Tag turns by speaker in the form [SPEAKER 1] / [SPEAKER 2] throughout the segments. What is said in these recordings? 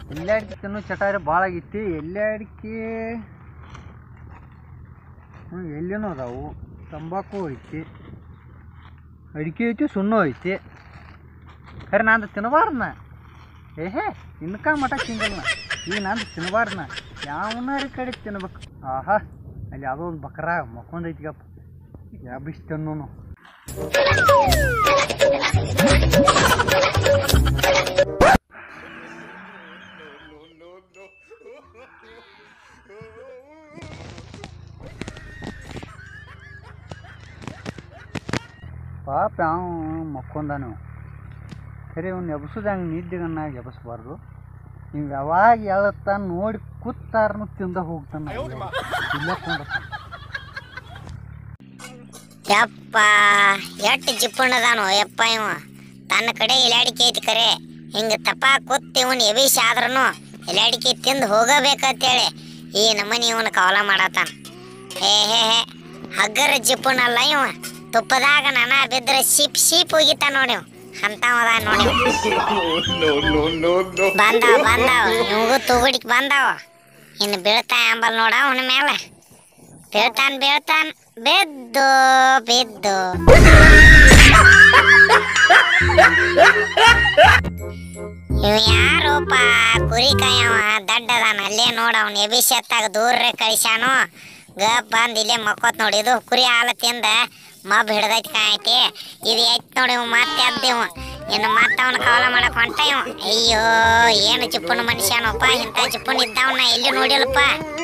[SPEAKER 1] ಎಲೆ ಅಡಿಕೆ ತಿನ್ನೋ ಚಟಾರಿ ಭಾಳ ಆಗೈತಿ ಎಲೆ ಅಡಿಕೆ ಹ್ಞೂ ಎಲ್ಲಿನೂ ಅದಾವು ತಂಬಾಕು ಐತಿ ಅಡಿಕೆ ಐತಿ ಸುಣ್ಣ ಐತಿ ಖರೆ ನಂದು ತಿನ್ನಬಾರ್ದನ ಏಹೇ ಇನ್ಕ ಮಠ ತಿಂಗಲ್ನ ಈಗ ನಂದು ತಿನ್ನಬಾರ್ದನ ಯಾವನಾರ ಕಡೆ ತಿನ್ಬೇಕು ಆಹಾ ಅಲ್ಲಿ ಯಾವುದೋ ಒಂದು ಬಕ್ರ ಮಕ್ಕೊಂದೈತಿಗಪ್ಪ ಯಾಬಿಸ್ ತಿನ್ನೋನು ಪಾಪ ಯಾವ ಮಕ್ಕೊಂದಾನು ಖರೆ ಅವ್ನು ಎಬ್ಸೋದಂಗೆ ನಿದ್ದೆಗನ್ನಾಗಿ ಎಬಸ್ಬಾರ್ದು ನೀವು ಯಾವಾಗ ಹೇಳತ್ತ ನೋಡಿ ಕೂತಾರನು ತಿಂದ ಹೋಗ್ತಾನೆ ಇಲ್ಲ ಕೊಂಡತ್ತಾನ
[SPEAKER 2] ಯಪ್ಪ ಎಟ್ಟು ಜಿಪ್ಪಣ್ಣದಾನು ಯಪ್ಪ ಇವ ತನ್ನ ಕಡೆ ಇಲಾಡಿಕೆ ಐತಿ ಕರೆ ಹಿಂಗ ತಪ ಕೂತ್ ಇವನ್ ಎಬಿಸಿ ಆದ್ರೂ ಇಲಾಡಿಕೆ ತಿಂದು ಹೋಗಬೇಕಂತೇಳಿ ಈ ನಮನಿ ಇವನ್ ಕವಲ ಮಾಡತಾನ ಹೇ ಹೇ ಹೇ ಹಗ್ಗರ ಜಿಪ್ಪಣ್ಣಲ್ಲ ಇವ ತುಪ್ಪದಾಗ ನನ ಬಿದ್ರೆ ಸೀಪ್ ಸೀಪ್ ಹೋಗಿತಾನ ನೋಡಿ ಇವ. ಅಂತಾವದ ನೋಡಿ ಇವ. ಬಂದಾವ ಬಂದಾವ ಇವಂಗೂ ತುಗುಡಿಕ್ ಬಂದಾವ ಇನ್ನು ಬೀಳ್ತಾ ಅಂಬಲ್ ನೋಡ ಅವನ ಮೇಲೆ ಬೀಳ್ತಾನ್ ಬೀಳ್ತಾನ್ ಬಿದ್ದು ಬಿದ್ದು ಇವ ಯಾರೋಪ ಕುರಿ ಕಾಯವ ದಡ್ಡದಾನ ಅಲ್ಲೇ ನೋಡ ಅವ್ನ ಎಬಿಸಿ ಎತ್ತಾಗ ದೂರ ಕಳಿಸ್ಯಾನು ಗಪ್ ಬಂದ್ ಇಲ್ಲೇ ಮಕ್ಕೋತ್ ನೋಡಿ ಇದು ಕುರಿ ಹಾಲು ತಿಂದ ಮಬ್ ಹಿಡ್ದೈತಿ ಕಾಯತಿ ಇದು ಐತ್ ನೋಡಿ ಇವ್ ಮತ್ತೆ ಎದ್ದೇವ ಇನ್ನು ಮತ್ತೆ ಅವನ ಕಾಲ ಮಾಡಕ್ ಹೊಂಟ ಇವ ಅಯ್ಯೋ ಏನು ಚಿಪ್ಪನ ಮನುಷ್ಯನಪ್ಪ ಇಂಥ ಚಿಪ್ಪನ ಇದ್ದವನ್ನ ಎಲ್ಲಿ ನೋಡಿಲ್ಲಪ್ಪ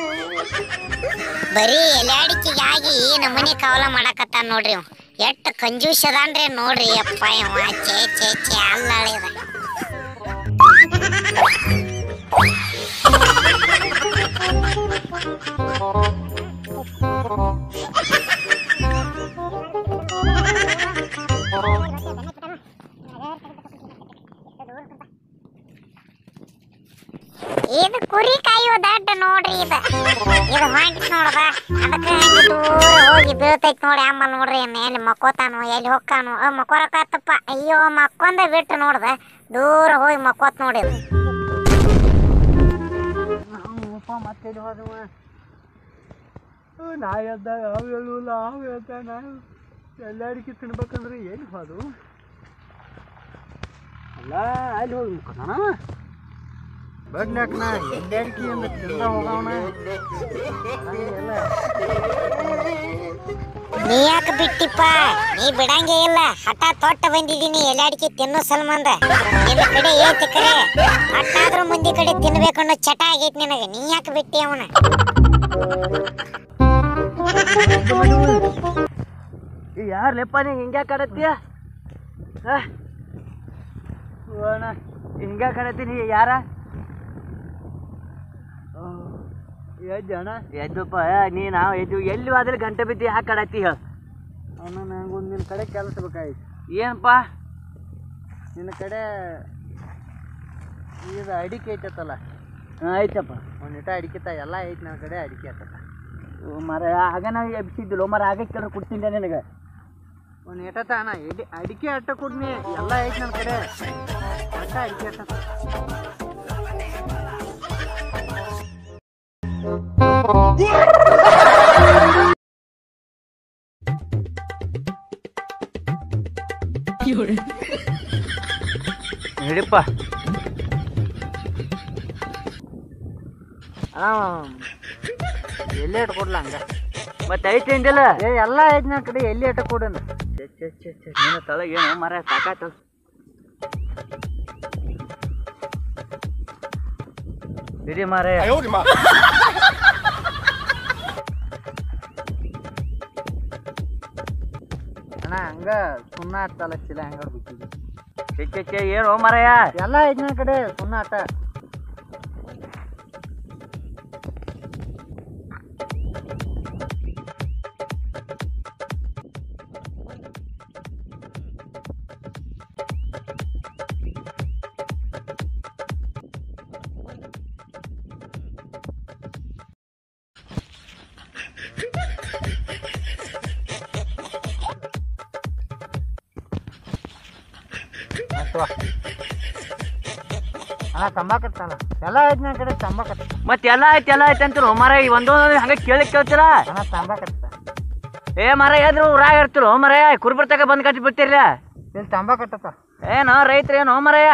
[SPEAKER 2] ಬರೀ ಎಲೆ ಆಗಿ ಈ ನಮೂನಿ ಕಾವಲ ಮಾಡಕತ್ತಾನ ನೋಡ್ರಿ ಇವ ಎಷ್ಟ್ ಕಂಜೂಸ್ ಅದಾನ್ರಿ ನೋಡ್ರಿ ಅಪ್ಪ ಇವ ಚೇ ಚೇ ಚೇ ಅಲ್ಲಳಿದ ಇದು ಕುರಿ ಕಾಯೋ ದಡ್ಡ ನೋಡ್ರಿ ಇದು ಇದು ಹೊಂಟಿತ್ ನೋಡದ ಅದಕ್ಕೆ ಹಂಗೆ ದೂರ ಹೋಗಿ ಬೀಳ್ತೈತಿ ನೋಡಿ ಆಮೇಲೆ ನೋಡ್ರಿ ಇನ್ನು ಎಲ್ಲಿ ಮಕ್ಕೋತಾನು ಎಲ್ಲಿ ಹೊಕ್ಕಾನು ಅ ಮಕ್ಕೋರಕತ್ತಪ್ಪ ಅಯ್ಯೋ ಮಕ್ಕೊಂದ ಬಿಟ್ಟು ನೋಡ್ದ ದೂರ ಹೋಗಿ ಮಕ್ಕೋತ್ ನೋಡಿ ಇದು.
[SPEAKER 1] ಅಪ್ಪ ಮತ್ತೆ ಎಲ್ಲಿ ಹೋದವ ನಾ ಎದ್ದ ಯಾವ ಹೇಳುಲ್ಲ ಅವ ಎದ್ದ ನಾನು ಎಲ್ಲ ಅಡಿಕೆ ತಿನ್ಬೇಕಂದ್ರೆ ಎಲ್ಲಿ ಹೋದು ಅಲ್ಲ ಅಲ್ಲಿ ಹೋಗಿ ಮುಖದಾನ ಬಡ್ನಾಕ್ನ ಎಲ್ಲಿ ಅಡಿಕೆ ಅಂದ್ರೆ ತಿಂದ ಹೋಗವನ ಎಲ್ಲ
[SPEAKER 2] ನೀ ಯಾಕೆ ಬಿಟ್ಟಿಪ್ಪ ನೀ ಬಿಡಂಗೇ ಇಲ್ಲ ಹಠ ತೊಟ್ಟ ಬಂದಿದ್ದೀನಿ ಎಲ್ಲಾಡಿಕೆ ತಿನ್ನೋ ಸಲ್ಮಂದ ನಿನ್ನ ಕಡೆ ಏತಿ ಕರೆ ಹಟ್ಟಾದ್ರೂ ಮುಂದೆ ಕಡೆ ತಿನ್ಬೇಕನ್ನೋ ಚಟ ಆಗೈತಿ ನಿನಗೆ ನೀ ಯಾಕೆ ಬಿಟ್ಟಿ ಅವನ
[SPEAKER 1] ಯಾರು ಲೆಪ್ಪ ನೀ ಹಿಂಗ್ಯಾ ಕಡತ್ತೀಯ ಅಣ್ಣ ಹಿಂಗ್ಯಾ ಕಡತ್ತೀನಿ ಯಾರ ಎದ್ದು ಅಣ್ಣ ಎದ್ದಪ್ಪ ನೀ ನಾವು ಎದ್ದು ಎಲ್ಲಿ ಹೋದ್ರೆ ಗಂಟೆ ಬಿದ್ದು ಯಾಕೆ ಕಡತ್ತಿ ಹೇಳ ಅಣ್ಣ ನಂಗೊಂದು ನಿನ್ನ ಕಡೆ ಕೆಲಸ ಬೇಕಾಯ್ತು ಏನಪ್ಪ ನಿನ್ನ ಕಡೆ ಇದು ಅಡಿಕೆ ಐತತ್ತಲ್ಲ ಹಾಂ ಐತಪ್ಪ ಒಂದು ಇಟ ಅಡಿಕೆ ತ ಎಲ್ಲ ಐತಿ ನನ್ನ ಕಡೆ ಅಡಿಕೆ ಆತಪ್ಪ ಮರ ಆಗ ನಾವು ಎಬ್ಸಿದ್ದಿಲ್ಲ ಮರ ಆಗ ಕೇಳ್ರೆ ಕೊಡ್ತೀನಿ ನಿನಗೆ ಒಂದು ಏಟತ್ತ ಅಣ್ಣ ಎಡಿ ಅಡಿಕೆ ಅಟ್ಟ ಕೊಡ್ನಿ ಎಲ್ಲ ಐತಿ ನನ್ನ ಕಡೆ ಅಟ್ಟ ಅಡಿಕೆ ಅಟ್ಟ ಹಿಡಿಪ್ಪ ಹಾಂ ಎಲ್ಲಿ ಇಟ್ಟು ಕೊಡ್ಲ ಹಂಗ ಮತ್ತೆ ಐತಿ ಅಂದಿಲ್ಲ ಏ ಎಲ್ಲ ಐತಿ ನನ್ನ ಕಡೆ ಎಲ್ಲಿ ಇಟ್ಟು ಕೊಡೋಣ ಛೆ ಛೆ ಛೆ ಛೆ ನೀನು ತಳಗೆ ಏನು ಮರ ಸಾಕಾಯ್ತು ಇಡಿ ಮಾರೇ ಅಣ್ಣ ಹಂಗ ಸುಣ್ಣ ಹತ್ತಲ್ಲ ಚಿಲ ಹಂಗ ಬಿಟ್ಟಿದ್ವಿ ಛೆ ಛೆ ಛೆ ಏನು ಮರಯ್ಯ ಎಲ್ಲ ಐತಿ ನನ್ನ ಕಡೆ ಸುಣ್ಣ ಆಟ ಅಣ್ಣ ತಂಬಾಕತ್ತಲ್ಲ ಎಲ್ಲ ಐತಿ ನನ್ನ ಕಡೆ ತಂಬಾಕತ್ತ
[SPEAKER 3] ಮತ್ತೆ ಎಲ್ಲ ಆಯ್ತು ಎಲ್ಲ ಆಯ್ತು ಅಂತೀರು ಮರ ಒಂದೊಂದು ಹಂಗೆ ಕೇಳಿ ಕೇಳ್ತೀರಾ
[SPEAKER 1] ಅಣ್ಣ ತಂಬಾಕತ್ತ
[SPEAKER 3] ಏ ಮರ ಎದ್ರು ಊರಾಗ ಇರ್ತಿರು ಮರ ಕುರ್ಬರ್ ತಗ ಬಂದ್ ಕಟ್ಟಿ ಬಿಡ್ತೀರ
[SPEAKER 1] ಇಲ್ಲಿ ತಂಬಾಕತ್ತ
[SPEAKER 3] ಏನೋ ರೈತರು ಏನೋ ಮರಯ್ಯ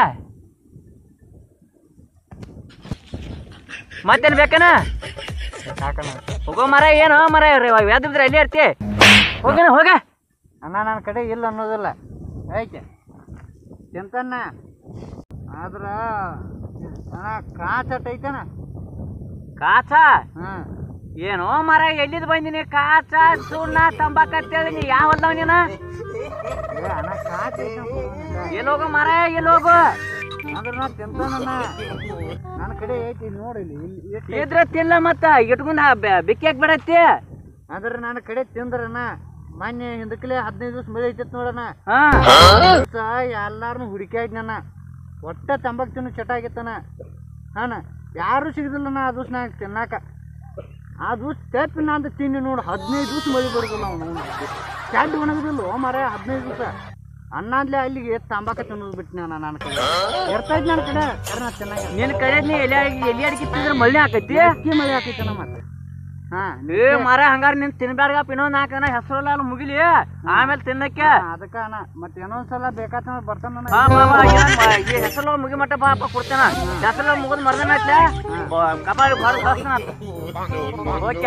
[SPEAKER 3] ಮತ್ತೇನ್ ಬೇಕನ
[SPEAKER 1] ಸಾಕಣ್ಣ
[SPEAKER 3] ಹೋಗೋ ಮರ ಏನೋ ಮರ ಯಾವ್ದಿದ್ರೆ ಅಲ್ಲಿ ಇರ್ತಿ ಹೋಗಣ ಹೋಗ
[SPEAKER 1] ಅಣ್ಣ ನನ್ನ ಕಡೆ ಇಲ್ಲ ಅನ್ನೋದಿಲ್ಲ ಐತೆ ತಿಂತಣ್ಣ ಆದ್ರ ಅಣ್ಣ ಕಾಚಟ್ ಐತಣ್ಣ
[SPEAKER 3] ಕಾಚ
[SPEAKER 1] ಹಾಂ
[SPEAKER 3] ಏನೋ ಮರ ಎಲ್ಲಿದ್ ಬಂದಿನಿ ಕಾಚ ಸುಣ್ಣ ತಂಬಾಕ ಅಂತೇಳಿ ನೀ ಯಾವ ಹೊಲ್ದವ ನೀನ
[SPEAKER 1] ಏ ಅಣ್ಣ ಕಾಚ ಐತೆ
[SPEAKER 3] ಎಲ್ಲೋಗೋ ಮರ ಎಲ್ಲೋಗು
[SPEAKER 1] ಅಂದ್ರೆ ನಾ ತಿಂತಾನಣ್ಣ ನನ್ನ ಕಡೆ ಐತಿ ಇಲ್ಲಿ ನೋಡಿ ಇಲ್ಲಿ ಇಲ್ಲಿ ಎಷ್ಟು ಐತಿ.
[SPEAKER 3] ಇದ್ರ ತಿಲ್ಲ ಮತ್ತ ಇಟ್ಕೊಂಡ್ ಬಿಕ್ಕಿ ಹಾಕ್ ಬಿಡತ್ತಿ
[SPEAKER 1] ಆದ್ರೆ ನನ್ನ ಕಡೆ ತಿಂದ್ರಣ್ಣ ಮೊನ್ನೆ ಹಿಂದಕ್ಲೆ ಹದಿನೈದು ದಿವಸ ಮಳೆ ಐತಿತ್ ನೋಡಣ್ಣ
[SPEAKER 3] ಹಾ
[SPEAKER 1] ದಿವಸ ಎಲ್ಲಾರನು ಹುಡುಕ್ಯಾಡ್ ನನ್ನ ಒಟ್ಟ ತಂಬಾಕು ತಿನ್ನು ಚಟ ಆಗಿತ್ತಣ್ಣ ಹಾನ ಯಾರು ಸಿಗದಿಲ್ಲಣ್ಣ ಆ ದಿವ್ಸ ನಾ ತಿನ್ನಾಕ ಆ ದಿವ್ಸ ತೆಪ್ಪಿ ನಂದು ತಿನ್ನಿ ನೋಡು ಹದಿನೈದು ದಿವ್ಸ ಮಳೆ ಬರೋದಿಲ್ಲ ಅವನು ಚೆಡ್ ಒಣಗದಿಲ್ಲ ಮರ ಹದಿನೈದು ದಿವಸ ಅಣ್ಣಾದ್ಲೆ ಅಲ್ಲಿಗೆ ತಂಬಾಕ ತಿನ್ನೋದು ಬಿಟ್ಟು ನಾನು ನನ್ನ ಕಡೆ ಇರ್ತೈತಿ ನನ್ನ ಕಡೆ ಕರೆ ನಾ ತಿನ್ನಾಗ
[SPEAKER 3] ನಿನ್ ಕಡೆ ನೀ ಎಲ್ಲಿ ಎಲ್ಲಿ ಅಡಿಕೆ ತಿಂದ್ರೆ ಮಳ್ಳಿ ಹಾಕೈತಿ
[SPEAKER 1] ಅಕ್ಕಿ ಮಳೆ ಹಾಕೈತಣ್ಣ ಮತ್ತೆ ಹಾಂ
[SPEAKER 3] ಏ ಮರ ಹಂಗಾರ ನೀನ್ ತಿನ್ಬ್ಯಾಡ್ಗಪ್ಪ ಇನ್ನೊಂದ್ ನಾಲ್ಕು ಜನ ಹೆಸರಲ್ಲ ಮುಗಿಲಿ ಆಮೇಲೆ ತಿನ್ನಕ್ಕೆ
[SPEAKER 1] ಅದಕ್ಕ ಅಣ್ಣ ಮತ್ತೆ ಇನ್ನೊಂದ್ಸಲ ಬೇಕಾತಂದ್ರೆ ಬರ್ತಾನ
[SPEAKER 3] ಬಾ ಬಾ ಬಾ ಏನ್ ಬಾ, ಈ ಹೆಸರು ಮುಗಿ ಮಟ್ಟ ಬಾಪ ಕೊಡ್ತೇನ ಹೆಸರು ಮುಗಿದ್ ಮರ್ದನ ಐತ್ಲೆ ಕಪಾಳ ಹೊರ ಕಳ್ಸ್ತಾನ ಓಕೆ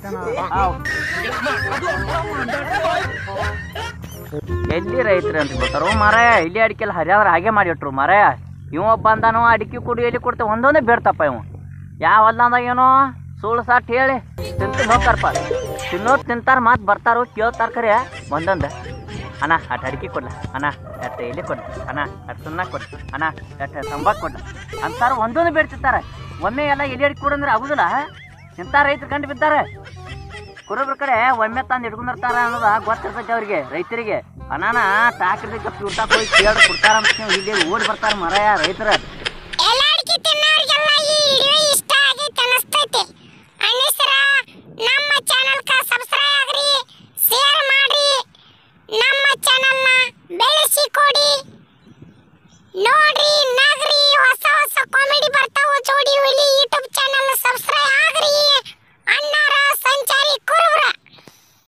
[SPEAKER 3] ಎಲ್ಲಿ ರೈತರು ಅಂತ ಬರ್ತಾರೋ ಮಾರಾಯ ಇಲ್ಲಿ ಅಡಿಕೆಲ್ಲ ಹರಿಯಾದ್ರ ಹಾಗೆ ಮಾಡಿಟ್ರು ಮಾರಾಯ ಇವ ಬಂದಾನು ಅಡಿಕೆ ಕುಡಿ ಎಲ್ಲಿ ಕೊಡ್ತೇವೆ ಒಂದೊಂದೇ ಬೇಡ್ತಪ್ಪ ಇವ ಯಾವ ಹೊಲ್ದಂದಾಗ ಏನೋ ಸುಳ್ಳು ಸಾಟ್ ಹೇಳಿ ತಿಂತ ಹೋಗ್ತಾರಪ್ಪ ತಿನ್ನೋದು ತಿಂತಾರ ಮಾತು ಬರ್ತಾರೋ ಕೇಳ್ತಾರ ಖರೆ ಒಂದೊಂದು ಅಣ್ಣ ಅಟ್ ಅಡಿಕೆ ಕೊಡ್ಲ ಅಣ್ಣ ಅಟ್ ಎಲ್ಲಿ ಕೊಡ್ಲ ಅಣ್ಣ ಅಟ್ ಸುಣ್ಣ ಕೊಡ್ಲ ಅಣ್ಣ ಅಟ್ ತಂಬಾಕು ಕೊಡ್ಲ ಅಂತಾರ ಒಂದೊಂದು ಬೇಡ್ತಿರ್ತಾರೆ ಒಮ್ಮೆ ಎಲ್ಲ ಎಲ್ಲಿ ಅಡಿಕೆ ಕೊಡಂದ್ರೆ ಆಗುದಿಲ್ಲ ಇಂಥ ರೈತರು ಕಂಡು ಬಿದ್ದಾರೆ ಕುರುಬ್ರ ಕಡೆ ಒಮ್ಮೆ ತಂದು ಹಿಡ್ಕೊಂಡಿರ್ತಾರ ಅನ್ನೋದ ಗೊತ್ತಿರ್ತೈತಿ ಅವ್ರಿಗೆ ರೈತರಿಗೆ ಅನಾನ ಟಾಕ್ರಿಗೆ ಪ್ಯೂರ್ತಾಕ್ ಹೋಗಿ ಕೇಳಿ ಕೊಡ್ತಾರ ಅಂತ ನೀವು ಇಲ್ಲಿ ಓಡಿ ಬರ್ತಾರ ಮರಯ ರೈತರ
[SPEAKER 2] ಎಲ್ಲ ಅಡಿಕೆ ತಿನ್ನೋರಿಗೆಲ್ಲ ಈ ವಿಡಿಯೋ ಇಷ್ಟ ಆಗೈತೆ ಅನಿಸ್ತೈತಿ ಅನ್ನಿಸ್ರ ನಮ್ಮ ಚಾನಲ್ಕ ಸಬ್ಸ್ಕ್ರೈಬ್ ಆಗ್ರಿ ಶೇರ್ ಮಾಡ್ರಿ ನಮ್ಮ ಚಾನಲ್ನ ಬೆಳೆಸಿ ಕೊಡಿ ನೋಡ್ರಿ ನಗ್ರಿ ಹೊಸ ಹೊಸ ಕಾಮಿಡಿ ಬರ್ತಾವ ಜೋಡಿ ಹುಲಿ